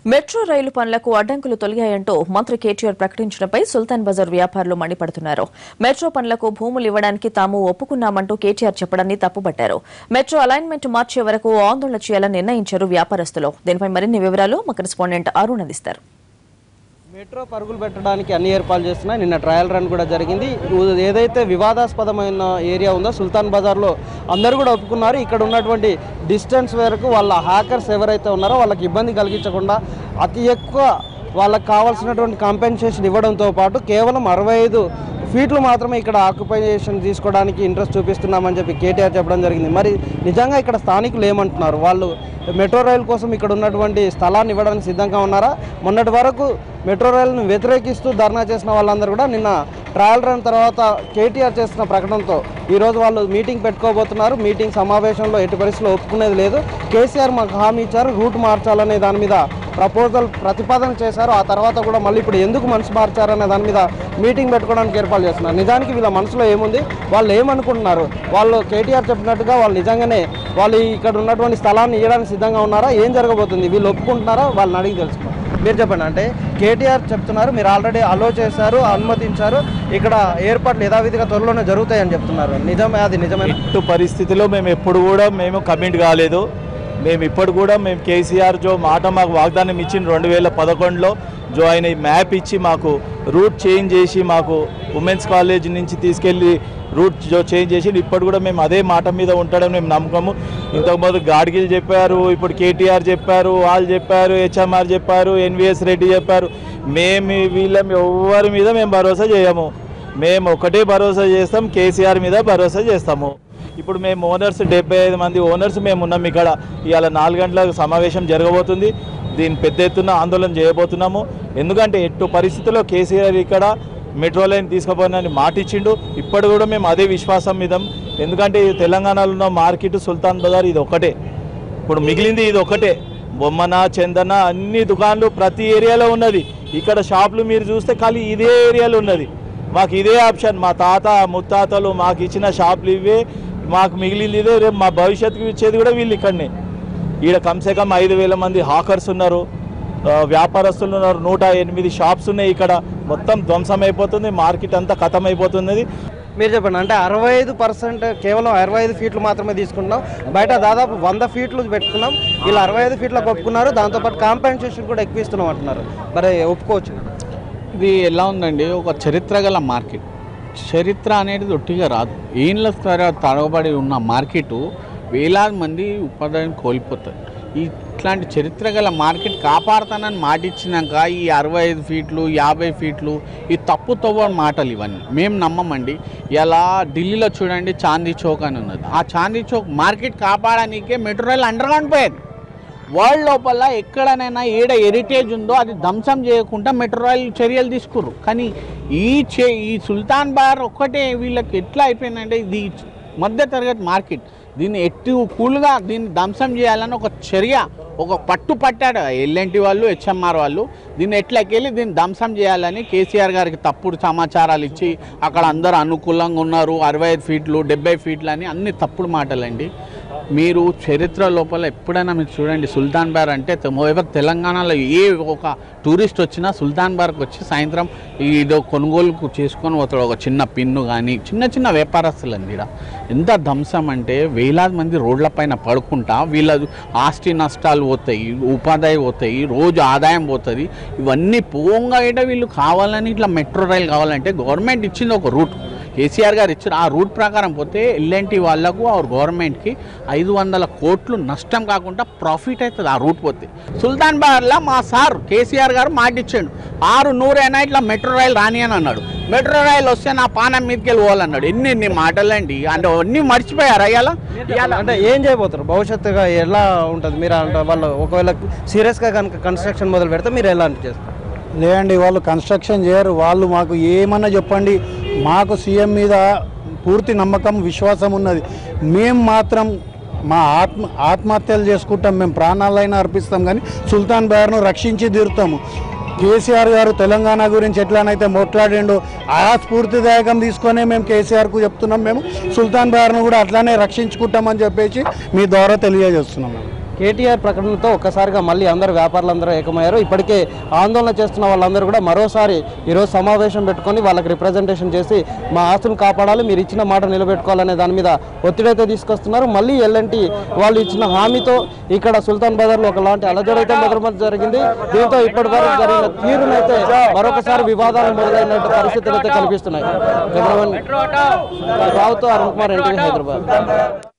metro రైలు పనులకు అడ్డంకులు తొలగాయంటూ మంత్రి కేటీఆర్ ప్రకటించడంపై సుల్తాన్ బజార్ వ్యాపారులు మండిపడుతున్నారు మెట్రో పనులకు భూములు ఇవ్వడానికి తాము ఒప్పుకున్నామంటూ కేటీఆర్ చెప్పడాన్ని తప్పుపట్టారు మెట్రో అలైన్మెంట్ మార్చే వరకు ఆందోళన చేయాలని నిర్ణయించారు వ్యాపారస్తులు దీనిపై మరిన్ని వివరాలు మా కరెస్పాండెంట్ అరుణ్ అందిస్తారు మెట్రో పరుగులు పెట్టడానికి అన్ని ఏర్పాట్లు చేస్తున్నాయి నిన్న ట్రయల్ రన్ కూడా జరిగింది ఉ- ఏదైతే వివాదాస్పదమైన ఏరియా ఉందో సుల్తాన్ బజార్లో అందరూ కూడా ఒప్పుకున్నారు ఇక్కడ ఉన్నటువంటి డిస్టెన్స్ వరకు వాళ్ళ హ్యాకర్స్ ఎవరైతే ఉన్నారో వాళ్ళకి ఇబ్బంది కలిగించకుండా అతి ఎక్కువ వాళ్ళకి కావాల్సినటువంటి కాంపెన్సేషన్ ఇవ్వడంతో పాటు కేవలం అరవై ఐదు ఫీట్లు మాత్రమే ఇక్కడ ఆక్యుపైజేషన్ తీసుకోవడానికి ఇంట్రెస్ట్ చూపిస్తున్నామని చెప్పి కేటీఆర్ చెప్పడం జరిగింది మరి నిజంగా ఇక్కడ స్థానికులు ఏమంటున్నారు వాళ్ళు మెట్రో రైలు కోసం ఇక్కడ ఉన్నటువంటి స్థలాన్ని ఇవ్వడానికి సిద్ధంగా ఉన్నారా మొన్నటి వరకు మెట్రో రైలును వ్యతిరేకిస్తూ ధర్నా చేసిన వాళ్ళందరూ కూడా నిన్న ట్రయల్ రన్ తర్వాత కేటీఆర్ చేస్తున్న ప్రకటనతో ఈరోజు వాళ్ళు మీటింగ్ పెట్టుకోబోతున్నారు మీటింగ్ సమావేశంలో ఎట్టి పరిస్థితుల్లో ఒప్పుకునేది లేదు కేసీఆర్ మాకు హామీ ఇచ్చారు రూట్ మార్చాలనే దాని మీద ప్రపోజల్ ప్రతిపాదన చేశారు ఆ తర్వాత కూడా మళ్ళీ ఇప్పుడు ఎందుకు మనసు మార్చారనే దాని మీద మీటింగ్ పెట్టుకోవడానికి ఏర్పాటు చేస్తున్నారు నిజానికి వీళ్ళ మనసులో ఏముంది వాళ్ళు ఏమనుకుంటున్నారు వాళ్ళు కేటీఆర్ చెప్పినట్టుగా వాళ్ళు నిజంగానే వాళ్ళు ఇక్కడ ఉన్నటువంటి స్థలాన్ని ఇవ్వడానికి సిద్ధంగా ఉన్నారా ఏం జరగబోతుంది వీళ్ళు ఒప్పుకుంటున్నారా వాళ్ళని అడిగి తెలుసుకోవాలి మీరు చెప్పండి అంటే కేటీఆర్ చెప్తున్నారు మీరు ఆల్రెడీ అలో చేశారు అనుమతించారు ఇక్కడ ఏర్పాట్లు యథావిధిగా త్వరలోనే జరుగుతాయని చెప్తున్నారు నిజమే అది నిజమే ఇటు పరిస్థితిలో మేము ఎప్పుడు కూడా మేము కమిట్ కాలేదు మేము ఇప్పుడు కూడా మేము కేసీఆర్ జో మాట మాకు వాగ్దానం ఇచ్చిన రెండు వేల పదకొండులో జో ఆయన ఈ మ్యాప్ ఇచ్చి మాకు రూట్ చేంజ్ చేసి మాకు ఉమెన్స్ కాలేజ్ నుంచి తీసుకెళ్ళి రూట్ జో చేంజ్ చేసి ఇప్పుడు కూడా మేము అదే మాట మీద ఉంటాడని మేము నమ్మకము ఇంతకుముందు గాడ్గిల్ చెప్పారు ఇప్పుడు కేటీఆర్ చెప్పారు వాళ్ళు చెప్పారు హెచ్ఎంఆర్ చెప్పారు ఎన్విఎస్ రెడ్డి చెప్పారు మేము వీళ్ళం ఎవరి మీద మేము భరోసా చేయము మేము ఒకటే భరోసా చేస్తాం కేసీఆర్ మీద భరోసా చేస్తాము ఇప్పుడు మేము ఓనర్స్ డెబ్బై ఐదు మంది ఓనర్స్ మేము ఉన్నాం ఇక్కడ ఇవాళ నాలుగు గంటల సమావేశం జరగబోతుంది దీన్ని పెద్ద ఎత్తున ఆందోళన చేయబోతున్నాము ఎందుకంటే ఎట్టు పరిస్థితుల్లో కేసీఆర్ ఇక్కడ మెట్రో లైన్ తీసుకుపోయినని మాట ఇచ్చిండు ఇప్పుడు కూడా మేము అదే విశ్వాసం మీద ఎందుకంటే ఈ తెలంగాణలో ఉన్న మార్కెట్ సుల్తాన్ బజార్ ఇది ఒకటే ఇప్పుడు మిగిలింది ఇది ఒకటే బొమ్మన చందన అన్ని దుకాన్లు ప్రతి ఏరియాలో ఉన్నది ఇక్కడ షాపులు మీరు చూస్తే ఖాళీ ఇదే ఏరియాలో ఉన్నది మాకు ఇదే ఆప్షన్ మా తాత ముత్తాతలు మాకు ఇచ్చిన షాపులు ఇవే మాకు మిగిలింది ఇదే రేపు మా భవిష్యత్తుకు ఇచ్చేది కూడా వీళ్ళు ఇక్కడనే ఈడ కమ్సే కమ్ ఐదు వేల మంది హాకర్స్ ఉన్నారు ఆ, వ్యాపారస్తులు ఉన్నారు నూట ఎనిమిది షాప్స్ ఉన్నాయి ఇక్కడ మొత్తం ధ్వంసం అయిపోతుంది మార్కెట్ అంతా ఖతం అయిపోతున్నది మీరు చెప్పండి అంటే అరవై ఐదు పర్సెంట్ కేవలం అరవై ఐదు ఫీట్లు మాత్రమే తీసుకుంటున్నాం బయట దాదాపు వంద ఫీట్లు పెట్టుకున్నాం ఇలా అరవై ఐదు ఫీట్లకు ఒప్పుకున్నారు దాంతోపాటు కాంపెన్సేషన్ కూడా ఎక్కువ ఇస్తున్నాం అంటున్నారు మరి ఒప్పుకోవచ్చు ఇది ఎలా ఉందండి ఒక చరిత్ర గల మార్కెట్ చరిత్ర అనేది ఒట్టిగా రాదు ఏండ్ల తర- తరబడి ఉన్న మార్కెట్ వేలాది మంది ఉపాధిని కోల్పోతుంది ఈ ఇట్లాంటి చరిత్ర గల మార్కెట్ కాపాడుతానని మాట ఇచ్చినాక ఈ అరవై ఐదు ఫీట్లు యాభై ఫీట్లు ఈ తప్పు తవ్వ మాటలు ఇవన్నీ మేము నమ్మమండి ఇలా ఢిల్లీలో చూడండి చాందీ చౌక్ అని ఉన్నది ఆ చాందీ చౌక్ మార్కెట్ కాపాడడానికే మెట్రో రైల్ అండర్ గ్రౌండ్ పోయేది వరల్డ్ లోపల ఎక్కడనైనా ఏడ హెరిటేజ్ ఉందో అది ధ్వంసం చేయకుండా మెట్రో రైల్ చర్యలు తీసుకుర్రు కానీ ఈ చే ఈ సుల్తాన్ బార్ ఒక్కటే వీళ్ళకి ఎట్లా అయిపోయిందంటే ఇది మధ్య తరగతి మార్కెట్ దీన్ని ఎట్టు కూల్గా దీన్ని ధ్వంసం చేయాలని ఒక చర్య ఒక పట్టు పట్టాడు ఎల్ఎన్టీ వాళ్ళు హెచ్ఎంఆర్ వాళ్ళు దీన్ని ఎట్లకెళ్ళి దీన్ని ధ్వంసం చేయాలని కేసీఆర్ గారికి తప్పుడు సమాచారాలు ఇచ్చి అక్కడ అందరూ అనుకూలంగా ఉన్నారు అరవై ఐదు ఫీట్లు డెబ్బై ఫీట్లు అని అన్ని తప్పుడు మాటలండి మీరు చరిత్ర లోపల ఎప్పుడైనా మీరు చూడండి సుల్తాన్ బార్ అంటే తె- ఎవరు తెలంగాణలో ఏ ఒక టూరిస్ట్ వచ్చినా సుల్తాన్ బార్కి వచ్చి సాయంత్రం ఏదో కొనుగోలు చేసుకొని పోతాడు ఒక చిన్న పిన్ను కానీ చిన్న చిన్న వ్యాపారస్తులు అండి ఈడ ఎంత ధ్వంసం అంటే వేలాది మంది రోడ్లపైన పడుకుంటా వీళ్ళ ఆస్తి నష్టాలు పోతాయి ఉపాధి పోతాయి రోజు ఆదాయం పోతుంది ఇవన్నీ పోంగా అయితే వీళ్ళు కావాలని ఇట్లా మెట్రో రైల్ కావాలంటే గవర్నమెంట్ ఇచ్చింది ఒక రూట్ కేసీఆర్ గారు ఇచ్చిన ఆ రూట్ ప్రకారం పోతే ఎల్ఎన్టీ వాళ్ళకు ఆ గవర్నమెంట్కి ఐదు వందల కోట్లు నష్టం కాకుండా ప్రాఫిట్ అవుతుంది ఆ రూట్ పోతే సుల్తాన్ బార్లో మా సార్ కేసీఆర్ గారు మాట ఇచ్చాడు ఆరు నూరైనా ఇట్లా మెట్రో రైలు రాని అని అన్నాడు మెట్రో రైలు వస్తే నా పానం మీదకి వెళ్ళి పోవాలన్నాడు ఎన్ని ఎన్ని మాటలండి అంటే అన్నీ మర్చిపోయారు అయ్యాల అంటే ఏం చేయబోతారు భవిష్యత్తుగా ఎలా ఉంటుంది మీరు అంటే వాళ్ళు ఒకవేళ సీరియస్గా కనుక కన్స్ట్రక్షన్ మొదలు పెడితే మీరు ఎలా చేస్తారు లేదండి వాళ్ళు కన్స్ట్రక్షన్ చేయరు వాళ్ళు మాకు ఏమన్నా చెప్పండి మాకు సీఎం మీద పూర్తి నమ్మకం విశ్వాసం ఉన్నది మేము మాత్రం మా ఆత్మ ఆత్మహత్యలు చేసుకుంటాం మేము ప్రాణాలైనా అర్పిస్తాం కానీ సుల్తాన్ బయార్ను రక్షించి తీరుతాము కేసీఆర్ గారు తెలంగాణ గురించి ఎట్లానైతే మాట్లాడిండో ఆ స్ఫూర్తిదాయకం తీసుకొనే మేము కేసీఆర్కు చెప్తున్నాం మేము సుల్తాన్ బయార్ను కూడా అట్లానే రక్షించుకుంటామని చెప్పేసి మీ ద్వారా తెలియజేస్తున్నాం మేము కేటీఆర్ ప్రకటనతో ఒక్కసారిగా మళ్ళీ అందరు వ్యాపారులందరూ ఏకమయ్యారు ఇప్పటికే ఆందోళన చేస్తున్న వాళ్ళందరూ కూడా మరోసారి ఈరోజు సమావేశం పెట్టుకొని వాళ్ళకి రిప్రజెంటేషన్ చేసి మా ఆస్తులు కాపాడాలి మీరు ఇచ్చిన మాట నిలబెట్టుకోవాలనే దాని మీద ఒత్తిడైతే తీసుకొస్తున్నారు మళ్ళీ ఎల్ఎన్టీ వాళ్ళు ఇచ్చిన హామీతో ఇక్కడ సుల్తాన్ బజార్లో ఒకలాంటి అలజడైతే మొదలు జరిగింది దీంతో ఇప్పటి వరకు జరిగిన తీరునైతే మరొకసారి వివాదాలు మొదలైనట్టు పరిస్థితులు అయితే కనిపిస్తున్నాయి కెమెరామెన్ రావుతో అరుణ్ కుమార్ ఎన్టీవీ హైదరాబాద్